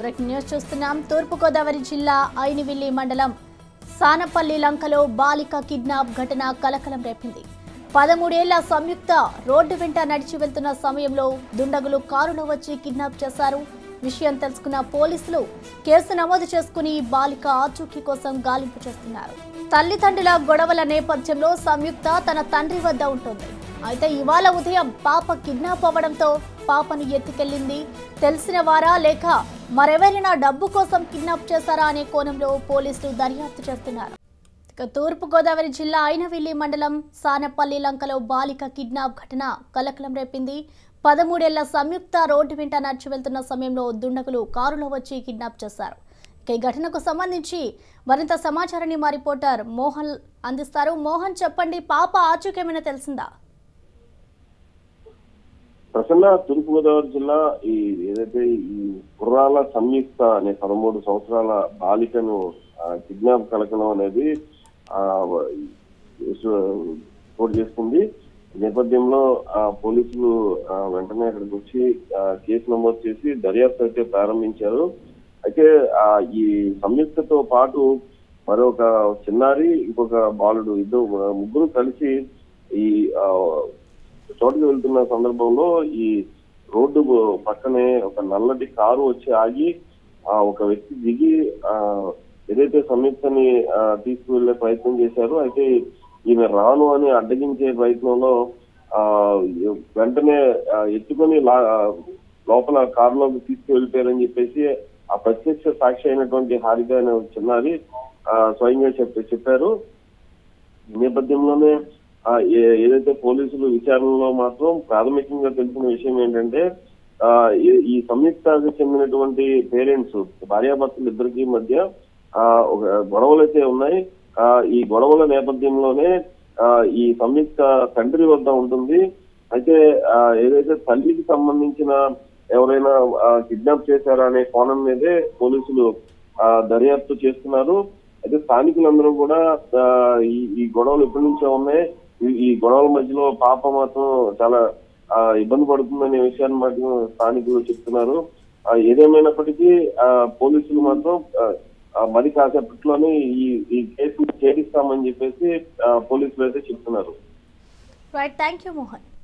breaking news చూస్తున్నాం తూర్పుగోదావరి జిల్లా ఐనివిల్లి మండలం సానపల్లి లంకలో బాలిక కిడ్నాప్ ఘటన కలకలం రేపింది పదమూడేళ్ల సంయుక్త రోడ్డు వెంట నడిచి వెళ్తున్న సమయంలో దుండగులు కారులో వచ్చి కిడ్నాప్ చేశారు విషయం తెలుసుకున్న పోలీసులు కేసు నమోదు చేసుకుని బాలిక ఆచూకీ కోసం గాలింపు చేస్తున్నారు తల్లిదండ్రుల గొడవల నేపథ్యంలో సంయుక్త తన తండ్రి వద్ద ఉంటుంది అయితే ఇవాళ ఉదయం పాప కిడ్నాప్ అవ్వడంతో పాపను ఎత్తుకెళ్లింది తెలిసిన వారా లేక మరెవరైనా డబ్బు కోసం కిడ్నాప్ చేశారా అనే కోణంలో పోలీసులు దర్యాప్తు చేస్తున్నారు ఇక తూర్పుగోదావరి జిల్లా అయినవిల్లి మండలం సానపల్లి లంకలో బాలిక కిడ్నాప్ ఘటన కలకలం రేపింది పదమూడేళ్ల సంయుక్త రోడ్డు వెంట నడిచి వెళ్తున్న సమయంలో దుండగులు కారులో వచ్చి కిడ్నాప్ చేశారు ఇక ఈ ఘటనకు సంబంధించి మరింత సమాచారాన్ని మా రిపోర్టర్ మోహన్ అందిస్తారు మోహన్ చెప్పండి పాప ఆచూకేమైనా తెలిసిందా ప్రసన్న తూర్పుగోదావరి జిల్లా ఈ ఏదైతే ఈ కుర్రాల సంయుక్త అనే పదమూడు సంవత్సరాల బాలికను కిడ్నాప్ కలకలం అనేది ఆ, రిపోర్ట్ చేసుకుంది ఈ నేపథ్యంలో ఆ, పోలీసులు ఆ, వెంటనే అక్కడికి వచ్చి ఆ, కేసు నమోదు చేసి దర్యాప్తు అయితే ప్రారంభించారు అయితే ఆ ఈ సంయుక్తతో పాటు మరొక చిన్నారి ఇంకొక బాలుడు ఇద్దరు ముగ్గురు కలిసి ఈ ఆ, చోటుకు వెళ్తున్న సందర్భంలో ఈ రోడ్డు పక్కనే ఒక నల్లటి కారు వచ్చి ఆగి ఆ ఒక వ్యక్తి దిగి ఆ ఏదైతే సంయుక్తని ఆ, తీసుకువెళ్లే ప్రయత్నం చేశారో అయితే ఈమె రాను అని అడ్డగించే ప్రయత్నంలో ఆ వెంటనే ఆ, ఎత్తుకొని లా- ఆ, లోపల కారులోకి తీసుకువెళ్ళిపోయారని చెప్పేసి ఆ ప్రత్యక్ష సాక్షి అయినటువంటి హారిక అనే ఒక చిన్నారి ఆ, స్వయంగా చెప్ప చెప్పారు ఈ నేపథ్యంలోనే ఆ, ఏ- ఏదైతే పోలీసులు విచారణలో మాత్రం ప్రాథమికంగా తెలిసిన విషయం ఏంటంటే ఆ, ఈ- ఈ సంయుక్తకు చెందినటువంటి పేరెంట్స్ భార్యాభర్తలు ఇద్దరికి మధ్య ఆ, ఒక గొడవలు అయితే ఉన్నాయి ఆ, ఈ గొడవల నేపథ్యంలోనే ఆ, ఈ సంయుక్త తండ్రి వద్ద ఉంటుంది అయితే ఆ, ఏదైతే తల్లికి సంబంధించిన ఎవరైనా కిడ్నాప్ చేశారా అనే కోణం మీదే పోలీసులు ఆ, దర్యాప్తు చేస్తున్నారు అయితే స్థానికులందరూ కూడా ఆ, ఈ ఈ గొడవలు ఎప్పటి నుంచో ఉన్నాయి ఈ- ఈ గొడవల మధ్యలో పాప మాత్రం చాలా ఆ, ఇబ్బంది పడుతుందనే విషయాన్ని మాత్రం స్థానికులు చెప్తున్నారు ఆ, ఏదేమైనప్పటికీ ఆ, పోలీసులు మాత్రం ఆ, ఆ, మరి కాసేపట్లోనే ఈ ఈ కేసు ఛేదిస్తామని చెప్పేసి ఆ, పోలీసులు అయితే చెప్తున్నారు రైట్ థ్యాంక్ యూ మోహన్